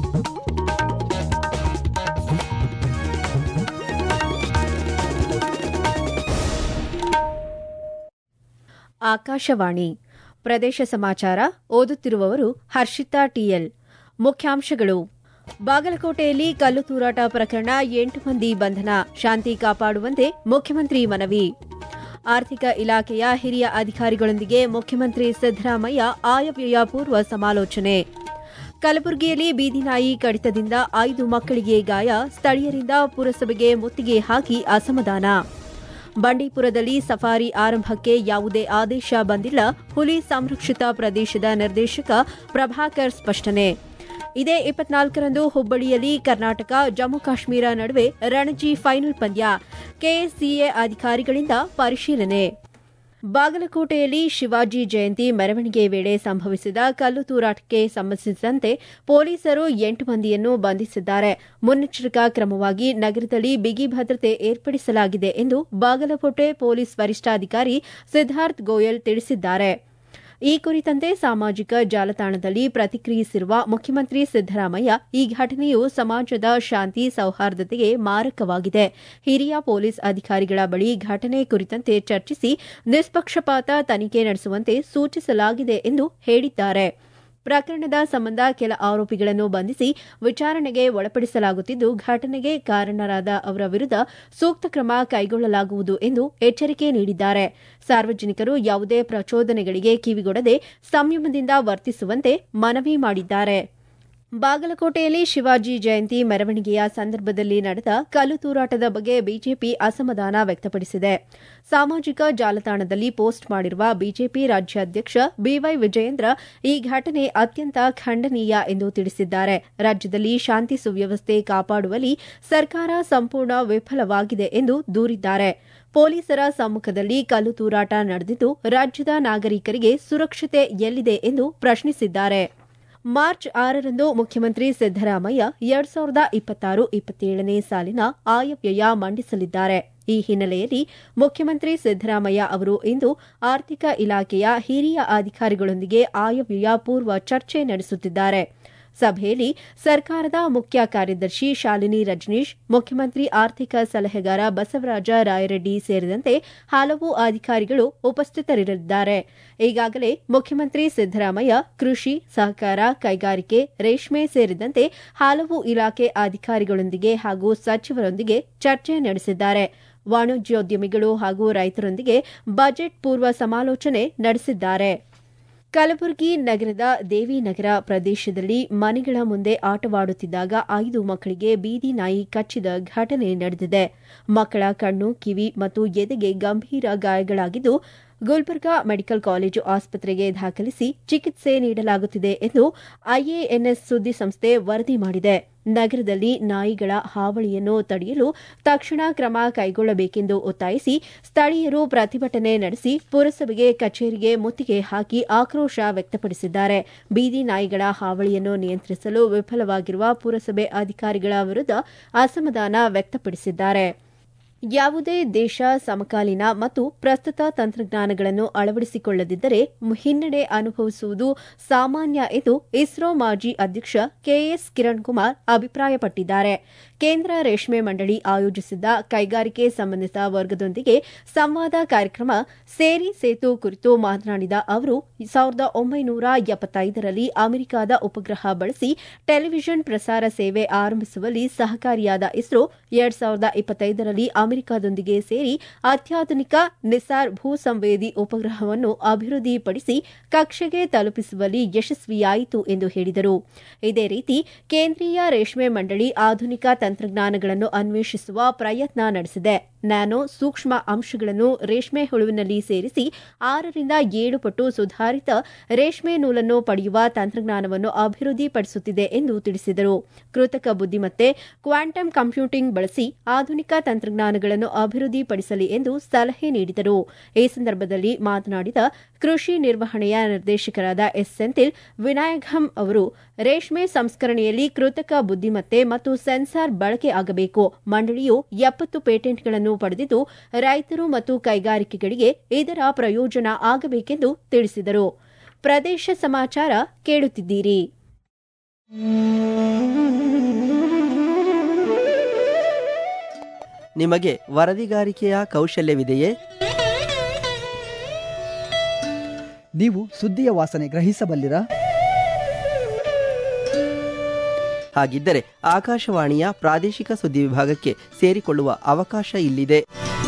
ಆಕಾಶವಾಣಿ ಪ್ರದೇಶ ಸಮಾಚಾರ ಓದುತ್ತಿರುವವರು ಹರ್ಷಿತಾ ಟಿಎಲ್ ಮುಖ್ಯಾಂಶಗಳು ಬಾಗಲಕೋಟೆಯಲ್ಲಿ ಕಲ್ಲು ತೂರಾಟ ಪ್ರಕರಣ ಎಂಟು ಮಂದಿ ಬಂಧನ ಶಾಂತಿ ಕಾಪಾಡುವಂತೆ ಮುಖ್ಯಮಂತ್ರಿ ಮನವಿ ಆರ್ಥಿಕ ಇಲಾಖೆಯ ಹಿರಿಯ ಅಧಿಕಾರಿಗಳೊಂದಿಗೆ ಮುಖ್ಯಮಂತ್ರಿ ಸಿದ್ದರಾಮಯ್ಯ ಆಯವ್ಯಯ ಪೂರ್ವ ಸಮಾಲೋಚನೆ ಕಲಬುರಗಿಯಲ್ಲಿ ಬೀದಿ ನಾಯಿ ಕಡಿತದಿಂದ ಐದು ಮಕ್ಕಳಿಗೆ ಗಾಯ ಸ್ಥಳೀಯರಿಂದ ಪುರಸಭೆಗೆ ಮುತ್ತಿಗೆ ಹಾಕಿ ಅಸಮಾಧಾನ ಬಂಡೀಪುರದಲ್ಲಿ ಸಫಾರಿ ಆರಂಭಕ್ಕೆ ಯಾವುದೇ ಆದೇಶ ಬಂದಿಲ್ಲ ಹುಲಿ ಸಂರಕ್ಷಿತ ಪ್ರದೇಶದ ನಿರ್ದೇಶಕ ಪ್ರಭಾಕರ್ ಸ್ಪಷ್ಟನೆ ಇದೇ ಇಪ್ಪತ್ನಾಲ್ಕರಂದು ಹುಬ್ಬಳ್ಳಿಯಲ್ಲಿ ಕರ್ನಾಟಕ ಜಮ್ಮು ಕಾಶ್ಮೀರ ನಡುವೆ ರಣಜಿ ಫೈನಲ್ ಪಂದ್ಯ ಕೆಎಸ್ಸಿಎ ಅಧಿಕಾರಿಗಳಿಂದ ಪರಿಶೀಲನೆ ಬಾಗಲಕೋಟೆಯಲ್ಲಿ ಶಿವಾಜಿ ಜಯಂತಿ ಮೆರವಣಿಗೆ ವೇಳೆ ಸಂಭವಿಸಿದ ಕಲ್ಲು ತೂರಾಟಕ್ಕೆ ಸಂಬಂಧಿಸಿದಂತೆ ಪೊಲೀಸರು ಎಂಟು ಮಂದಿಯನ್ನು ಬಂಧಿಸಿದ್ದಾರೆ ಮುನ್ನೆಚ್ಚರಿಕಾ ಕ್ರಮವಾಗಿ ನಗರದಲ್ಲಿ ಬಿಗಿ ಭದ್ರತೆ ಏರ್ಪಡಿಸಲಾಗಿದೆ ಎಂದು ಬಾಗಲಕೋಟೆ ಪೊಲೀಸ್ ವರಿಷ್ಠಾಧಿಕಾರಿ ಸಿದ್ದಾರ್ಥ್ ಗೋಯಲ್ ತಿಳಿಸಿದ್ದಾರೆ ಈ ಕುರಿತಂತೆ ಸಾಮಾಜಿಕ ಜಾಲತಾಣದಲ್ಲಿ ಪ್ರತಿಕ್ರಿಯಿಸಿರುವ ಮುಖ್ಯಮಂತ್ರಿ ಸಿದ್ದರಾಮಯ್ಯ ಈ ಘಟನೆಯು ಸಮಾಜದ ಶಾಂತಿ ಸೌಹಾರ್ದತೆಗೆ ಮಾರಕವಾಗಿದೆ ಹಿರಿಯ ಪೊಲೀಸ್ ಅಧಿಕಾರಿಗಳ ಬಳಿ ಘಟನೆ ಕುರಿತಂತೆ ಚರ್ಚಿಸಿ ನಿಷ್ಪಕ್ಷಪಾತ ತನಿಖೆ ನಡೆಸುವಂತೆ ಸೂಚಿಸಲಾಗಿದೆ ಎಂದು ಹೇಳಿದ್ದಾರೆ ಪ್ರಕರಣದ ಸಂಬಂಧ ಕೆಲ ಆರೋಪಿಗಳನ್ನು ಬಂಧಿಸಿ ವಿಚಾರಣೆಗೆ ಒಳಪಡಿಸಲಾಗುತ್ತಿದ್ದು ಘಟನೆಗೆ ಕಾರಣರಾದ ಅವರ ವಿರುದ್ಧ ಸೂಕ್ತ ಕ್ರಮ ಕೈಗೊಳ್ಳಲಾಗುವುದು ಎಂದು ಎಚ್ಚರಿಕೆ ನೀಡಿದ್ದಾರೆ ಸಾರ್ವಜನಿಕರು ಯಾವುದೇ ಪ್ರಚೋದನೆಗಳಿಗೆ ಕಿವಿಗೊಡದೆ ಸಂಯಮದಿಂದ ವರ್ತಿಸುವಂತೆ ಮನವಿ ಮಾಡಿದ್ದಾರೆ ಬಾಗಲಕೋಟೆಯಲ್ಲಿ ಶಿವಾಜಿ ಜಯಂತಿ ಮೆರವಣಿಗೆಯ ಸಂದರ್ಭದಲ್ಲಿ ನಡೆದ ಕಲ್ಲು ತೂರಾಟದ ಬಗ್ಗೆ ಬಿಜೆಪಿ ಅಸಮಾಧಾನ ವ್ಯಕ್ತಪಡಿಸಿದೆ ಸಾಮಾಜಿಕ ಜಾಲತಾಣದಲ್ಲಿ ಪೋಸ್ಟ್ ಮಾಡಿರುವ ಬಿಜೆಪಿ ರಾಜ್ಯಾಧ್ಯಕ್ಷ ಬಿವೈ ವಿಜಯೇಂದ್ರ ಈ ಘಟನೆ ಅತ್ಯಂತ ಖಂಡನೀಯ ಎಂದು ತಿಳಿಸಿದ್ದಾರೆ ರಾಜ್ಯದಲ್ಲಿ ಶಾಂತಿ ಸುವ್ಯವಸ್ಥೆ ಕಾಪಾಡುವಲ್ಲಿ ಸರ್ಕಾರ ಸಂಪೂರ್ಣ ವಿಫಲವಾಗಿದೆ ಎಂದು ದೂರಿದ್ದಾರೆ ಪೊಲೀಸರ ಸಮ್ಮುಖದಲ್ಲಿ ಕಲ್ಲು ತೂರಾಟ ನಡೆದಿದ್ದು ರಾಜ್ಯದ ನಾಗರಿಕರಿಗೆ ಸುರಕ್ಷತೆ ಎಲ್ಲಿದೆ ಎಂದು ಪ್ರಶ್ನಿಸಿದ್ದಾರೆ ಮಾರ್ಚ್ ಆರರಂದು ಮುಖ್ಯಮಂತ್ರಿ ಸಿದ್ದರಾಮಯ್ಯ ಎರಡ್ ಸಾವಿರದ ಇಪ್ಪತ್ತಾರು ಇಪ್ಪತ್ತೇಳನೇ ಸಾಲಿನ ಆಯವ್ಯಯ ಮಂಡಿಸಲಿದ್ದಾರೆ ಈ ಹಿನ್ನೆಲೆಯಲ್ಲಿ ಮುಖ್ಯಮಂತ್ರಿ ಸಿದ್ದರಾಮಯ್ಯ ಅವರು ಇಂದು ಆರ್ಥಿಕ ಇಲಾಖೆಯ ಹಿರಿಯ ಅಧಿಕಾರಿಗಳೊಂದಿಗೆ ಆಯವ್ಯಯ ಪೂರ್ವ ಚರ್ಚೆ ನಡೆಸುತ್ತಿದ್ದಾರೆ ಸಭೆಯಲ್ಲಿ ಸರ್ಕಾರದ ಮುಖ್ಯ ಕಾರ್ಯದರ್ಶಿ ಶಾಲಿನಿ ರಜನೀಶ್ ಮುಖ್ಯಮಂತ್ರಿ ಆರ್ಥಿಕ ಸಲಹೆಗಾರ ಬಸವರಾಜ ರಾಯರೆಡ್ಡಿ ಸೇರಿದಂತೆ ಹಲವು ಅಧಿಕಾರಿಗಳು ಉಪಸ್ಥಿತರಿರಲಿದ್ದಾರೆ ಈಗಾಗಲೇ ಮುಖ್ಯಮಂತ್ರಿ ಸಿದ್ದರಾಮಯ್ಯ ಕೃಷಿ ಸಹಕಾರ ಕೈಗಾರಿಕೆ ರೇಷ್ಮೆ ಸೇರಿದಂತೆ ಹಲವು ಇಲಾಖೆ ಅಧಿಕಾರಿಗಳೊಂದಿಗೆ ಹಾಗೂ ಸಚಿವರೊಂದಿಗೆ ಚರ್ಚೆ ನಡೆಸಿದ್ದಾರೆ ವಾಣಿಜ್ಯೋದ್ಯಮಿಗಳು ಹಾಗೂ ರೈತರೊಂದಿಗೆ ಬಜೆಟ್ ಪೂರ್ವ ಸಮಾಲೋಚನೆ ನಡೆಸಿದ್ದಾರೆ ಕಲಬುರಗಿ ನಗರದ ದೇವಿನಗರ ಪ್ರದೇಶದಲ್ಲಿ ಮನೆಗಳ ಮುಂದೆ ಆಟವಾಡುತ್ತಿದ್ದಾಗ ಐದು ಮಕ್ಕಳಿಗೆ ಬೀದಿ ನಾಯಿ ಕಚ್ಚಿದ ಘಟನೆ ನಡೆದಿದೆ ಮಕ್ಕಳ ಕಣ್ಣು ಕಿವಿ ಮತ್ತು ಎದೆಗೆ ಗಂಭೀರ ಗಾಯಗಳಾಗಿದ್ದು ಗುಲ್ಬರ್ಗಾ ಮೆಡಿಕಲ್ ಕಾಲೇಜು ಆಸ್ಪತ್ರೆಗೆ ದಾಖಲಿಸಿ ಚಿಕಿತ್ಸೆ ನೀಡಲಾಗುತ್ತಿದೆ ಎಂದು ಐಎಎನ್ಎಸ್ ಸುದ್ದಿಸಂಸ್ಥೆ ವರದಿ ಮಾಡಿದೆ ನಗರದಲ್ಲಿ ನಾಯಿಗಳ ಹಾವಳಿಯನ್ನು ತಡೆಯಲು ತಕ್ಷಣ ಕ್ರಮ ಕೈಗೊಳ್ಳಬೇಕೆಂದು ಒತ್ತಾಯಿಸಿ ಸ್ಥಳೀಯರು ಪ್ರತಿಭಟನೆ ನಡೆಸಿ ಪುರಸಭೆಗೆ ಕಚೇರಿಗೆ ಮುತ್ತಿಗೆ ಹಾಕಿ ಆಕ್ರೋಶ ವ್ಯಕ್ತಪಡಿಸಿದ್ದಾರೆ ಬೀದಿ ನಾಯಿಗಳ ಹಾವಳಿಯನ್ನು ನಿಯಂತ್ರಿಸಲು ವಿಫಲವಾಗಿರುವ ಪುರಸಭೆ ಅಧಿಕಾರಿಗಳ ವಿರುದ್ಧ ಅಸಮಾಧಾನ ವ್ಯಕ್ತಪಡಿಸಿದ್ದಾರೆ ಯಾವುದೇ ದೇಶ ಸಮಕಾಲೀನ ಮತ್ತು ಪ್ರಸ್ತುತ ತಂತ್ರಜ್ಞಾನಗಳನ್ನು ಅಳವಡಿಸಿಕೊಳ್ಳದಿದ್ದರೆ ಹಿನ್ನಡೆ ಅನುಭವಿಸುವುದು ಸಾಮಾನ್ಯ ಎಂದು ಇಸ್ರೋ ಮಾಜಿ ಅಧ್ಯಕ್ಷ ಕೆಎಸ್ ಕಿರಣ್ ಕುಮಾರ್ ಅಭಿಪ್ರಾಯಪಟ್ಟಿದ್ದಾರೆ ಕೇಂದ್ರ ರೇಷ್ಮೆ ಮಂಡಳಿ ಆಯೋಜಿಸಿದ್ದ ಕೈಗಾರಿಕೆ ಸಂಬಂಧಿತ ವರ್ಗದೊಂದಿಗೆ ಸಂವಾದ ಕಾರ್ಯಕ್ರಮ ಸೇರಿ ಸೇತು ಕುರಿತು ಮಾತನಾಡಿದ ಅವರು ಸಾವಿರದ ಒಂಬೈನೂರ ಎಪ್ಪತ್ತೈದರಲ್ಲಿ ಅಮೆರಿಕದ ಉಪಗ್ರಹ ಬಳಸಿ ಟೆಲಿವಿಷನ್ ಪ್ರಸಾರ ಸೇವೆ ಆರಂಭಿಸುವಲ್ಲಿ ಸಹಕಾರಿಯಾದ ಇಸ್ರೋ ಎರಡ್ ಸಾವಿರದ ಇಪ್ಪತ್ತೈದರಲ್ಲಿ ಅಮೆರಿಕದೊಂದಿಗೆ ಸೇರಿ ಅತ್ಯಾಧುನಿಕ ನಿಸಾರ್ ಭೂ ಸಂವೇದಿ ಉಪಗ್ರಹವನ್ನು ಅಭಿವೃದ್ಧಿಪಡಿಸಿ ಕಕ್ಷೆಗೆ ತಲುಪಿಸುವಲ್ಲಿ ಯಶಸ್ವಿಯಾಯಿತು ಎಂದು ಹೇಳಿದರು ಇದೇ ರೀತಿ ಕೇಂದ್ರೀಯ ರೇಷ್ಮೆ ಮಂಡಳಿ ಆಧುನಿಕ ತಂತ್ರಜ್ಞಾನಗಳನ್ನು ಅನ್ವೇಷಿಸುವ ಪ್ರಯತ್ನ ನಡೆಸಿದೆ ನ್ಯಾನೋ ಸೂಕ್ಷ್ಮ ಅಂಶಗಳನ್ನು ರೇಷ್ಮೆ ಹುಳುವಿನಲ್ಲಿ ಸೇರಿಸಿ ಆರರಿಂದ ಏಳು ಪಟ್ಟು ಸುಧಾರಿತ ರೇಷ್ಮೆ ನೂಲನ್ನು ಪಡೆಯುವ ತಂತ್ರಜ್ಞಾನವನ್ನು ಅಭಿವೃದ್ಧಿಪಡಿಸುತ್ತಿದೆ ಎಂದು ತಿಳಿಸಿದರು ಕೃತಕ ಬುದ್ದಿಮತ್ತೆ ಕ್ವಾಂಟಮ್ ಕಂಪ್ಯೂಟಿಂಗ್ ಬಳಸಿ ಆಧುನಿಕ ತಂತ್ರಜ್ಞಾನಗಳನ್ನು ಅಭಿವೃದ್ಧಿಪಡಿಸಲಿ ಎಂದು ಸಲಹೆ ನೀಡಿದರು ಈ ಸಂದರ್ಭದಲ್ಲಿ ಮಾತನಾಡಿದ ಕೃಷಿ ನಿರ್ವಹಣೆಯ ನಿರ್ದೇಶಕರಾದ ಎಸ್ ಸೆಂಥಿಲ್ ವಿನಾಯಕಂ ಅವರು ರೇಷ್ಮೆ ಸಂಸ್ಕರಣೆಯಲ್ಲಿ ಕೃತಕ ಬುದ್ದಿಮತ್ತೆ ಮತ್ತು ಸೆನ್ಸಾರ್ ಬಳಕೆ ಆಗಬೇಕು ಮಂಡಳಿಯು ಎಪ್ಪತ್ತು ಪೇಟೆಂಟ್ಗಳನ್ನು ಪಡೆದಿದ್ದು ರೈತರು ಮತ್ತು ಕೈಗಾರಿಕೆಗಳಿಗೆ ಇದರ ಪ್ರಯೋಜನ ಆಗಬೇಕೆಂದು ತಿಳಿಸಿದರು ಪ್ರದೇಶ ಸಮಾಚಾರ ಕೇಳುತ್ತಿದ್ದೀರಿ ನಿಮಗೆ ವರದಿಗಾರಿಕೆಯ ಕೌಶಲ್ಯವಿದೆಯೇ ನೀವು ಸುದ್ದಿಯ ವಾಸನೆ ಗ್ರಹಿಸಬಲ್ಲಿರಾ ಹಾಗಿದ್ದರೆ ಆಕಾಶವಾಣಿಯ ಪ್ರಾದೇಶಿಕ ಸುದ್ದಿ ವಿಭಾಗಕ್ಕೆ ಸೇರಿಕೊಳ್ಳುವ ಅವಕಾಶ ಇಲ್ಲಿದೆ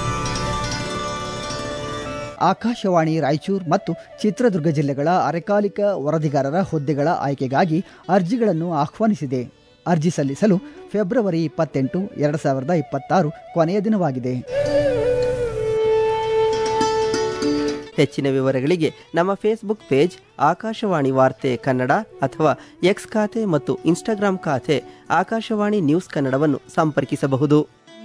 ಆಕಾಶವಾಣಿ ರಾಯಚೂರು ಮತ್ತು ಚಿತ್ರದುರ್ಗ ಜಿಲ್ಲೆಗಳ ಅರೆಕಾಲಿಕ ವರದಿಗಾರರ ಹುದ್ದೆಗಳ ಆಯ್ಕೆಗಾಗಿ ಅರ್ಜಿಗಳನ್ನು ಆಹ್ವಾನಿಸಿದೆ ಅರ್ಜಿ ಸಲ್ಲಿಸಲು ಫೆಬ್ರವರಿ ಇಪ್ಪತ್ತೆಂಟು ಎರಡು ಸಾವಿರದ ಇಪ್ಪತ್ತಾರು ಕೊನೆಯ ದಿನವಾಗಿದೆ ಹೆಚ್ಚಿನ ವಿವರಗಳಿಗೆ ನಮ್ಮ ಫೇಸ್ಬುಕ್ ಪೇಜ್ ಆಕಾಶವಾಣಿ ವಾರ್ತೆ ಕನ್ನಡ ಅಥವಾ ಎಕ್ಸ್ ಖಾತೆ ಮತ್ತು ಇನ್ಸ್ಟಾಗ್ರಾಂ ಖಾತೆ ಆಕಾಶವಾಣಿ ನ್ಯೂಸ್ ಕನ್ನಡವನ್ನು ಸಂಪರ್ಕಿಸಬಹುದು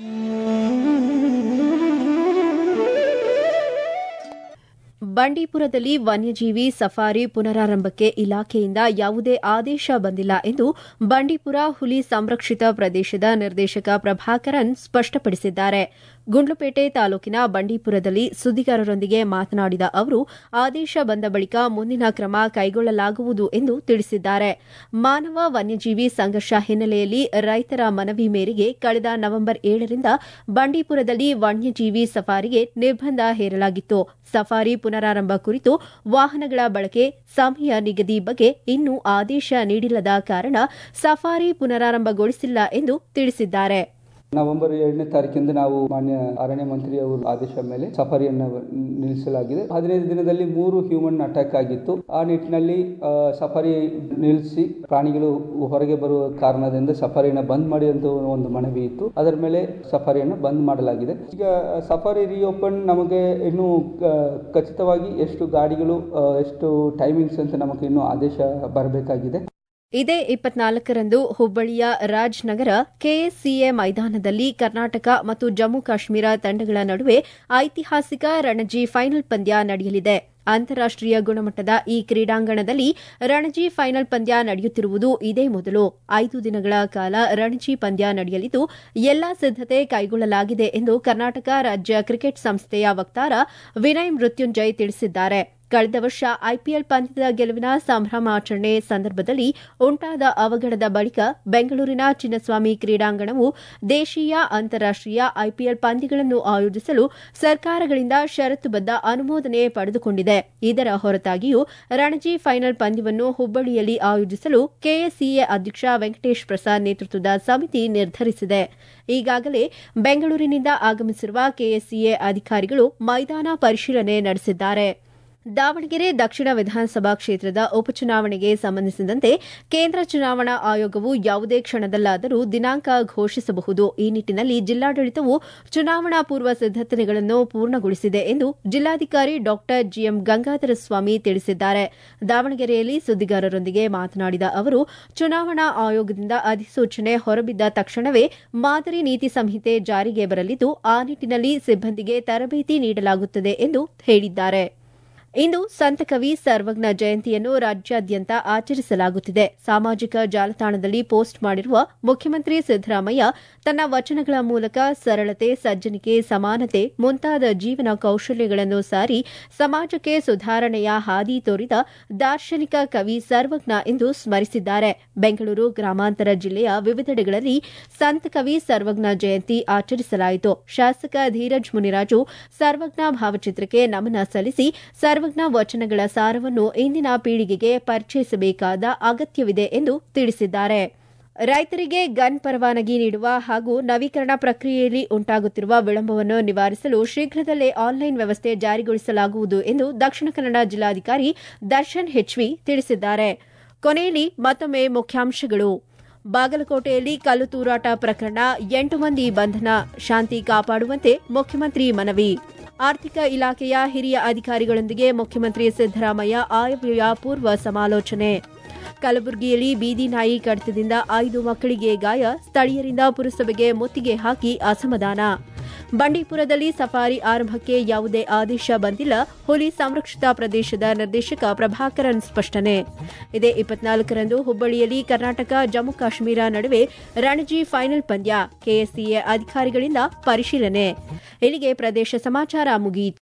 ಬಂಡೀಪುರದಲ್ಲಿ ವನ್ಯಜೀವಿ ಸಫಾರಿ ಪುನರಾರಂಭಕ್ಕೆ ಇಲಾಖೆಯಿಂದ ಯಾವುದೇ ಆದೇಶ ಬಂದಿಲ್ಲ ಎಂದು ಬಂಡೀಪುರ ಹುಲಿ ಸಂರಕ್ಷಿತ ಪ್ರದೇಶದ ನಿರ್ದೇಶಕ ಪ್ರಭಾಕರನ್ ಸ್ಪಷ್ಟಪಡಿಸಿದ್ದಾರೆ ಗುಂಡ್ಲುಪೇಟೆ ತಾಲೂಕಿನ ಬಂಡೀಪುರದಲ್ಲಿ ಸುದ್ದಿಗಾರರೊಂದಿಗೆ ಮಾತನಾಡಿದ ಅವರು ಆದೇಶ ಬಂದ ಬಳಿಕ ಮುಂದಿನ ಕ್ರಮ ಕೈಗೊಳ್ಳಲಾಗುವುದು ಎಂದು ತಿಳಿಸಿದ್ದಾರೆ ಮಾನವ ವನ್ಯಜೀವಿ ಸಂಘರ್ಷ ಹಿನ್ನೆಲೆಯಲ್ಲಿ ರೈತರ ಮನವಿ ಮೇರೆಗೆ ಕಳೆದ ನವೆಂಬರ್ ಏಳರಿಂದ ಬಂಡೀಪುರದಲ್ಲಿ ವನ್ಯಜೀವಿ ಸಫಾರಿಗೆ ನಿರ್ಬಂಧ ಹೇರಲಾಗಿತ್ತು ಸಫಾರಿ ಪುನರಾರಂಭ ಕುರಿತು ವಾಹನಗಳ ಬಳಕೆ ಸಮಯ ನಿಗದಿ ಬಗ್ಗೆ ಇನ್ನೂ ಆದೇಶ ನೀಡಿಲ್ಲದ ಕಾರಣ ಸಫಾರಿ ಪುನರಾರಂಭಗೊಳಿಸಿಲ್ಲ ಎಂದು ತಿಳಿಸಿದ್ದಾರೆ ನವೆಂಬರ್ ಎರಡನೇ ತಾರೀಕಿಂದ ನಾವು ಮಾನ್ಯ ಅರಣ್ಯ ಮಂತ್ರಿ ಅವರ ಆದೇಶ ಮೇಲೆ ಸಫಾರಿಯನ್ನು ನಿಲ್ಲಿಸಲಾಗಿದೆ ಹದಿನೈದು ದಿನದಲ್ಲಿ ಮೂರು ಹ್ಯೂಮನ್ ಅಟ್ಯಾಕ್ ಆಗಿತ್ತು ಆ ನಿಟ್ಟಿನಲ್ಲಿ ಆ, ಸಫಾರಿ ನಿಲ್ಲಿಸಿ ಪ್ರಾಣಿಗಳು ಹೊರಗೆ ಬರುವ ಕಾರಣದಿಂದ ಸಫಾರಿಯನ್ನು ಬಂದ್ ಮಾಡಿ ಅಂತ ಒಂದು ಮನವಿ ಇತ್ತು ಅದರ ಮೇಲೆ ಸಫಾರಿಯನ್ನು ಬಂದ್ ಮಾಡಲಾಗಿದೆ ಈಗ ಸಫಾರಿ ರಿಓಪನ್ ನಮಗೆ ಇನ್ನೂ ಕ- ಖಚಿತವಾಗಿ ಎಷ್ಟು ಗಾಡಿಗಳು ಆ, ಎಷ್ಟು ಟೈಮಿಂಗ್ಸ್ ಅಂತ ನಮಗೆ ಇನ್ನೂ ಆದೇಶ ಬರಬೇಕಾಗಿದೆ ಇದೇ ಇಪ್ಪತ್ನಾಲ್ಕರಂದು ಹುಬ್ಬಳ್ಳಿಯ ರಾಜ್ನಗರ ಕೆಎಸ್ಸಿಎ ಮೈದಾನದಲ್ಲಿ ಕರ್ನಾಟಕ ಮತ್ತು ಜಮ್ಮು ಕಾಶ್ಮೀರ ತಂಡಗಳ ನಡುವೆ ಐತಿಹಾಸಿಕ ರಣಜಿ ಫೈನಲ್ ಪಂದ್ಯ ನಡೆಯಲಿದೆ ಅಂತಾರಾಷ್ಟೀಯ ಗುಣಮಟ್ಟದ ಈ ಕ್ರೀಡಾಂಗಣದಲ್ಲಿ ರಣಜಿ ಫೈನಲ್ ಪಂದ್ಯ ನಡೆಯುತ್ತಿರುವುದು ಇದೇ ಮೊದಲು ಐದು ದಿನಗಳ ಕಾಲ ರಣಜಿ ಪಂದ್ಯ ನಡೆಯಲಿದ್ದು ಎಲ್ಲಾ ಸಿದ್ದತೆ ಕೈಗೊಳ್ಳಲಾಗಿದೆ ಎಂದು ಕರ್ನಾಟಕ ರಾಜ್ಯ ಕ್ರಿಕೆಟ್ ಸಂಸ್ಥೆಯ ವಕ್ತಾರ ವಿನಯ್ ಮೃತ್ಯುಂಜಯ್ ತಿಳಿಸಿದ್ದಾರೆ ಕಳೆದ ವರ್ಷ ಐಪಿಎಲ್ ಪಂದ್ಯದ ಗೆಲುವಿನ ಸಂಭ್ರಮಾಚರಣೆ ಸಂದರ್ಭದಲ್ಲಿ ಉಂಟಾದ ಅವಘಡದ ಬಳಿಕ ಬೆಂಗಳೂರಿನ ಚಿನ್ನಸ್ವಾಮಿ ಕ್ರೀಡಾಂಗಣವು ದೇಶೀಯ ಅಂತಾರಾಷ್ಟೀಯ ಐಪಿಎಲ್ ಪಂದ್ಯಗಳನ್ನು ಆಯೋಜಿಸಲು ಸರ್ಕಾರಗಳಿಂದ ಷರತ್ತುಬದ್ದ ಅನುಮೋದನೆ ಪಡೆದುಕೊಂಡಿದೆ ಇದರ ಹೊರತಾಗಿಯೂ ರಣಜಿ ಫೈನಲ್ ಪಂದ್ಯವನ್ನು ಹುಬ್ಬಳ್ಳಿಯಲ್ಲಿ ಆಯೋಜಿಸಲು ಕೆಎಸ್ಸಿಎ ಅಧ್ಯಕ್ಷ ವೆಂಕಟೇಶ್ ಪ್ರಸಾದ್ ನೇತೃತ್ವದ ಸಮಿತಿ ನಿರ್ಧರಿಸಿದೆ ಈಗಾಗಲೇ ಬೆಂಗಳೂರಿನಿಂದ ಆಗಮಿಸಿರುವ ಕೆಎಸ್ಸಿಎ ಅಧಿಕಾರಿಗಳು ಮೈದಾನ ಪರಿಶೀಲನೆ ನಡೆಸಿದ್ದಾರೆ ದಾವಣಗೆರೆ ದಕ್ಷಿಣ ವಿಧಾನಸಭಾ ಕ್ಷೇತ್ರದ ಉಪಚುನಾವಣೆಗೆ ಸಂಬಂಧಿಸಿದಂತೆ ಕೇಂದ್ರ ಚುನಾವಣಾ ಆಯೋಗವು ಯಾವುದೇ ಕ್ಷಣದಲ್ಲಾದರೂ ದಿನಾಂಕ ಘೋಷಿಸಬಹುದು ಈ ನಿಟ್ಟಿನಲ್ಲಿ ಜಿಲ್ಲಾಡಳಿತವು ಚುನಾವಣಾ ಪೂರ್ವ ಸಿದ್ದತೆಗಳನ್ನು ಪೂರ್ಣಗೊಳಿಸಿದೆ ಎಂದು ಜಿಲ್ಲಾಧಿಕಾರಿ ಡಾ ಜಿಎಂ ಗಂಗಾಧರ ಸ್ವಾಮಿ ತಿಳಿಸಿದ್ದಾರೆ ದಾವಣಗೆರೆಯಲ್ಲಿ ಸುದ್ದಿಗಾರರೊಂದಿಗೆ ಮಾತನಾಡಿದ ಅವರು ಚುನಾವಣಾ ಆಯೋಗದಿಂದ ಅಧಿಸೂಚನೆ ಹೊರಬಿದ್ದ ತಕ್ಷಣವೇ ಮಾದರಿ ನೀತಿ ಸಂಹಿತೆ ಜಾರಿಗೆ ಬರಲಿದ್ದು ಆ ನಿಟ್ಟಿನಲ್ಲಿ ಸಿಬ್ಬಂದಿಗೆ ತರಬೇತಿ ನೀಡಲಾಗುತ್ತದೆ ಎಂದು ಹೇಳಿದ್ದಾರೆ ಇಂದು ಸಂತಕವಿ ಸರ್ವಜ್ಞ ಜಯಂತಿಯನ್ನು ರಾಜ್ಯಾದ್ಯಂತ ಆಚರಿಸಲಾಗುತ್ತಿದೆ ಸಾಮಾಜಿಕ ಜಾಲತಾಣದಲ್ಲಿ ಪೋಸ್ಟ್ ಮಾಡಿರುವ ಮುಖ್ಯಮಂತ್ರಿ ಸಿದ್ದರಾಮಯ್ಯ ತನ್ನ ವಚನಗಳ ಮೂಲಕ ಸರಳತೆ ಸಜ್ಜನಿಕೆ ಸಮಾನತೆ ಮುಂತಾದ ಜೀವನ ಕೌಶಲ್ಯಗಳನ್ನು ಸಾರಿ ಸಮಾಜಕ್ಕೆ ಸುಧಾರಣೆಯ ಹಾದಿ ತೋರಿದ ದಾರ್ಶನಿಕ ಕವಿ ಸರ್ವಜ್ಞ ಎಂದು ಸ್ಮರಿಸಿದ್ದಾರೆ ಬೆಂಗಳೂರು ಗ್ರಾಮಾಂತರ ಜಿಲ್ಲೆಯ ವಿವಿಧೆಡೆಗಳಲ್ಲಿ ಸಂತಕವಿ ಸರ್ವಜ್ಞ ಜಯಂತಿ ಆಚರಿಸಲಾಯಿತು ಶಾಸಕ ಧೀರಜ್ ಮುನಿರಾಜು ಸರ್ವಜ್ಞ ಭಾವಚಿತ್ರಕ್ಕೆ ನಮನ ಸಲ್ಲಿಸಿ ಸರ್ವಜ್ಞ ವಚನಗಳ ಸಾರವನ್ನು ಇಂದಿನ ಪೀಳಿಗೆಗೆ ಪರಿಚಯಿಸಬೇಕಾದ ಅಗತ್ಯವಿದೆ ಎಂದು ತಿಳಿಸಿದ್ದಾರೆ ರೈತರಿಗೆ ಗನ್ ಪರವಾನಗಿ ನೀಡುವ ಹಾಗೂ ನವೀಕರಣ ಪ್ರಕ್ರಿಯೆಯಲ್ಲಿ ಉಂಟಾಗುತ್ತಿರುವ ವಿಳಂಬವನ್ನು ನಿವಾರಿಸಲು ಶೀಘ್ರದಲ್ಲೇ ಆನ್ಲೈನ್ ವ್ಯವಸ್ಥೆ ಜಾರಿಗೊಳಿಸಲಾಗುವುದು ಎಂದು ದಕ್ಷಿಣ ಕನ್ನಡ ಜಿಲ್ಲಾಧಿಕಾರಿ ದರ್ಶನ್ ಹೆಚ್ವಿ ತಿಳಿಸಿದ್ದಾರೆ ಕೊನೆಯಲ್ಲಿ ಮತ್ತೊಮ್ಮೆ ಮುಖ್ಯಾಂಶಗಳು ಬಾಗಲಕೋಟೆಯಲ್ಲಿ ಕಲ್ಲು ತೂರಾಟ ಪ್ರಕರಣ ಎಂಟು ಮಂದಿ ಬಂಧನ ಶಾಂತಿ ಕಾಪಾಡುವಂತೆ ಮುಖ್ಯಮಂತ್ರಿ ಮನವಿ ಆರ್ಥಿಕ ಇಲಾಖೆಯ ಹಿರಿಯ ಅಧಿಕಾರಿಗಳೊಂದಿಗೆ ಮುಖ್ಯಮಂತ್ರಿ ಸಿದ್ದರಾಮಯ್ಯ ಆಯವ್ಯಯ ಪೂರ್ವ ಸಮಾಲೋಚನೆ ಕಲಬುರಗಿಯಲ್ಲಿ ಬೀದಿ ನಾಯಿ ಕಡಿತದಿಂದ ಐದು ಮಕ್ಕಳಿಗೆ ಗಾಯ ಸ್ಥಳೀಯರಿಂದ ಪುರಸಭೆಗೆ ಮುತ್ತಿಗೆ ಹಾಕಿ ಅಸಮಾಧಾನ ಬಂಡೀಪುರದಲ್ಲಿ ಸಫಾರಿ ಆರಂಭಕ್ಕೆ ಯಾವುದೇ ಆದೇಶ ಬಂದಿಲ್ಲ ಹುಲಿ ಸಂರಕ್ಷಿತ ಪ್ರದೇಶದ ನಿರ್ದೇಶಕ ಪ್ರಭಾಕರನ್ ಸ್ಪಷ್ಟನೆ ಇದೇ ಇಪ್ಪತ್ನಾಲ್ಕರಂದು ಹುಬ್ಬಳ್ಳಿಯಲ್ಲಿ ಕರ್ನಾಟಕ ಜಮ್ಮು ಕಾಶ್ಮೀರ ನಡುವೆ ರಣಜಿ ಫೈನಲ್ ಪಂದ್ಯ ಕೆಎಸ್ಸಿಎ ಅಧಿಕಾರಿಗಳಿಂದ ಪರಿಶೀಲನೆ ಇಲ್ಲಿಗೆ ಪ್ರದೇಶ ಸಮಾಚಾರ ಮುಗಿಯಿತು